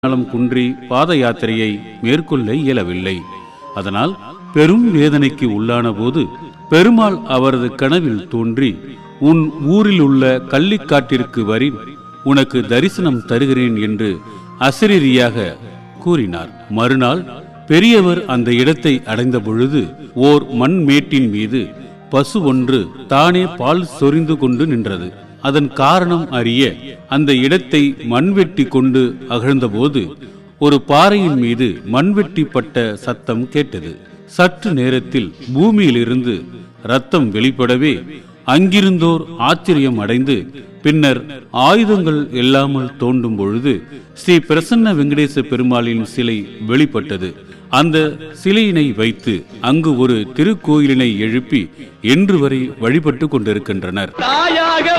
நலம் குன்றி பாத யாத்திரையை மேற்கொள்ள இயலவில்லை அதனால் பெரும் வேதனைக்கு உள்ளான போது பெருமாள் அவரது கனவில் தோன்றி உன் ஊரில் உள்ள கள்ளிக்காட்டிற்கு வரின் உனக்கு தரிசனம் தருகிறேன் என்று அசரீரியாக கூறினார் மறுநாள் பெரியவர் அந்த இடத்தை அடைந்த பொழுது ஓர் மண் மேட்டின் மீது பசு ஒன்று தானே பால் சொரிந்து கொண்டு நின்றது அதன் காரணம் அறிய அந்த இடத்தை மண்வெட்டி கொண்டு அகழ்ந்தபோது ஒரு பாறையின் மீது மண்வெட்டிப்பட்ட சத்தம் கேட்டது சற்று நேரத்தில் பூமியிலிருந்து ரத்தம் வெளிப்படவே அங்கிருந்தோர் ஆச்சரியம் அடைந்து பின்னர் ஆயுதங்கள் இல்லாமல் தோண்டும் பொழுது ஸ்ரீ பிரசன்ன வெங்கடேச பெருமாளின் சிலை வெளிப்பட்டது அந்த சிலையினை வைத்து அங்கு ஒரு திருக்கோயிலினை எழுப்பி இன்று வரை வழிபட்டு கொண்டிருக்கின்றனர் தாயாக